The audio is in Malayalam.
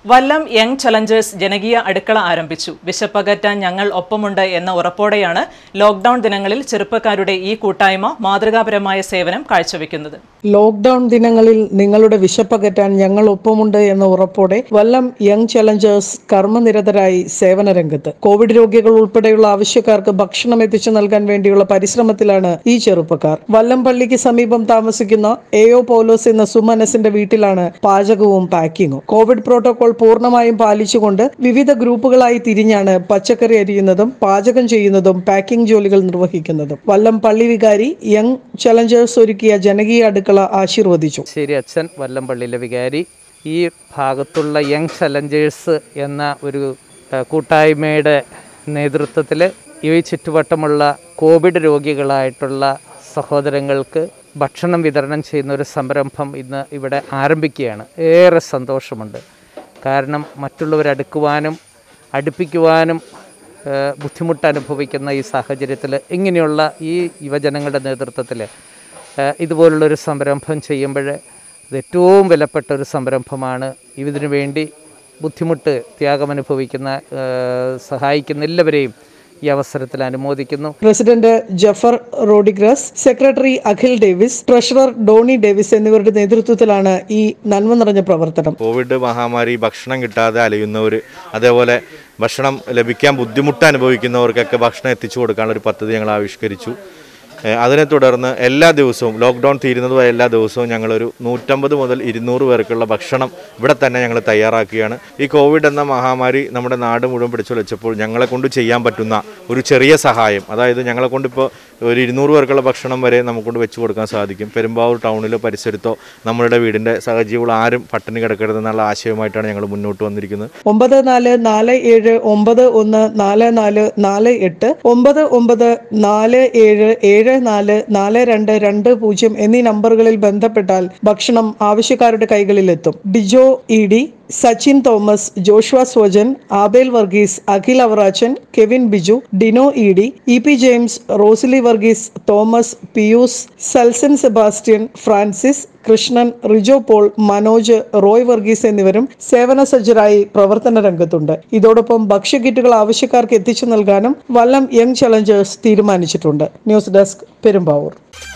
വല്ലം യങ് ചലഞ്ചേഴ്സ് ജനകീയ അടുക്കള ആരംഭിച്ചു വിശപ്പകറ്റാൻ ഞങ്ങൾ ഒപ്പമുണ്ട് എന്ന ഉറപ്പോടെയാണ് ലോക്ഡൌൺ ദിനങ്ങളിൽ ചെറുപ്പക്കാരുടെ ഈ കൂട്ടായ്മ മാതൃകാപരമായ സേവനം കാഴ്ചവെക്കുന്നത് ലോക്ഡൌൺ ദിനങ്ങളിൽ നിങ്ങളുടെ വിശപ്പകറ്റാൻ ഞങ്ങൾ ഒപ്പമുണ്ട് എന്ന ഉറപ്പോടെ വല്ലം യങ് ചലഞ്ചേഴ്സ് കർമ്മനിരതരായി സേവന രംഗത്ത് കോവിഡ് രോഗികൾ ഉൾപ്പെടെയുള്ള ആവശ്യക്കാർക്ക് ഭക്ഷണം എത്തിച്ചു നൽകാൻ വേണ്ടിയുള്ള പരിശ്രമത്തിലാണ് ഈ ചെറുപ്പക്കാർ വല്ലം പള്ളിക്ക് സമീപം താമസിക്കുന്ന എയോ പൗലോസ് എന്ന സുമനസിന്റെ വീട്ടിലാണ് പാചകവും പാക്കിങ്ങും കോവിഡ് പ്രോട്ടോകോൾ പൂർണ്ണമായും പാലിച്ചുകൊണ്ട് വിവിധ ഗ്രൂപ്പുകളായി തിരിഞ്ഞാണ് പച്ചക്കറി അരിയുന്നതും പാചകം ചെയ്യുന്നതും പാക്കിംഗ് ജോലികൾ നിർവഹിക്കുന്നതും വല്ലം പള്ളി വികാരി യങ് ചലഞ്ചേഴ്സ് ഒരുക്കിയ ജനകീയ അടുക്കള ആശീർവദിച്ചു ശരി അച്ഛൻ വല്ലംപള്ളിയിലെ വികാരി ഈ ഭാഗത്തുള്ള യങ് ചലഞ്ചേഴ്സ് എന്ന ഒരു ആ, കൂട്ടായ്മയുടെ നേതൃത്വത്തിൽ ഈ ചുറ്റുവട്ടമുള്ള കോവിഡ് രോഗികളായിട്ടുള്ള സഹോദരങ്ങൾക്ക് ഭക്ഷണം വിതരണം ചെയ്യുന്ന ഒരു സംരംഭം ഇന്ന് ഇവിടെ ആരംഭിക്കുകയാണ് ഏറെ സന്തോഷമുണ്ട് കാരണം മറ്റുള്ളവരടുക്കുവാനും അടുപ്പിക്കുവാനും ഏഹ് ബുദ്ധിമുട്ട് അനുഭവിക്കുന്ന ഈ സാഹചര്യത്തിൽ ഇങ്ങനെയുള്ള ഈ യുവജനങ്ങളുടെ നേതൃത്വത്തിൽ ഏഹ് ഇതുപോലുള്ളൊരു സംരംഭം ചെയ്യുമ്പോൾ ഇത് ഏറ്റവും വിലപ്പെട്ട ഒരു സംരംഭമാണ് ഇതിനു വേണ്ടി ബുദ്ധിമുട്ട് ത്യാഗമനുഭവിക്കുന്ന ഏഹ് സഹായിക്കുന്ന എല്ലാവരെയും ഈ അവസരത്തിൽ അനുമോദിക്കുന്നു president Jafar Rodrigues secretary Akhil Davis treasurer Doni Davis എന്നിവരുടെ നേതൃത്വത്തിലാണ് ഈ നന്മ നിറഞ്ഞ പ്രവർത്തനം കോവിഡ് മഹാമാരി ഭക്ഷണം കിട്ടാതെ അലയുന്നവർ അതേപോലെ ഭക്ഷണം ലഭിക്കാൻ ബുദ്ധിമുട്ട് അനുഭവിക്കുന്നവർക്കൊക്കെ ഭക്ഷണം എത്തിച്ചു കൊടുക്കാനുള്ള ഒരു പദ്ധതി ഞങ്ങൾ ആവിഷ്കരിച്ചു ഏഹ് അതിനെ തുടർന്ന് എല്ലാ ദിവസവും ലോക്ക്ഡൗൺ തീരുന്നത് വരെ എല്ലാ ദിവസവും ഞങ്ങളൊരു നൂറ്റമ്പത് മുതൽ ഇരുന്നൂറ് പേർക്കുള്ള ഭക്ഷണം ഇവിടെ തന്നെ ഞങ്ങൾ തയ്യാറാക്കുകയാണ് ഈ കോവിഡ് എന്ന മഹാമാരി നമ്മുടെ നാട് മുഴുവൻ പിടിച്ചുലച്ചപ്പോൾ ഞങ്ങളെ കൊണ്ട് ചെയ്യാൻ പറ്റുന്ന ഒരു ചെറിയ സഹായം അതായത് ഞങ്ങളെ കൊണ്ടിപ്പോൾ ഒരു ഇരുന്നൂറ് പേർക്കുള്ള ഭക്ഷണം വരെ നമുക്കൊണ്ട് വെച്ച് കൊടുക്കാൻ സാധിക്കും പെരുമ്പാവൂർ ടൗണിലോ പരിസരത്തോ നമ്മളുടെ വീടിൻ്റെ സഹജീവികൾ ആരും പട്ടിണി കിടക്കരുതെന്നുള്ള ആശയമായിട്ടാണ് ഞങ്ങൾ മുന്നോട്ട് വന്നിരിക്കുന്നത് ഒമ്പത് നാല് നാല് ഏഴ് ഒമ്പത് ഒന്ന് നാല് നാല് നാല് എട്ട് ഒമ്പത് ഒമ്പത് നാല് ഏഴ് ഏഴ് നാല് നാല് രണ്ട് രണ്ട് പൂജ്യം എന്നീ നമ്പറുകളിൽ ബന്ധപ്പെട്ടാൽ ഭക്ഷണം ആവശ്യക്കാരുടെ കൈകളിലെത്തും Dijo E D Sachin Thomas Joshua Swajan Abel Varghese Akhil Avarachan Kevin Biju Dino E D E P James Rosily Varghese Thomas Pius Salsan Sebastian Francis Krishnan Rijo Paul Manoj Roy Varghese എന്നിവരും സേവന സജ്ജരായി പ്രവർത്തന രംഗത്തുണ്ട് ഇതോടൊപ്പം ഭക്ഷ്യക്കിറ്റുകൾ ആവശ്യക്കാർക്ക് എത്തിച്ചു നൽകാനും വല്ലം യങ് ചലഞ്ചേഴ്സ് തീരുമാനിച്ചിട്ടുണ്ട് ന്യൂസ് ഡെസ്ക് പെരുമ്പാവൂർ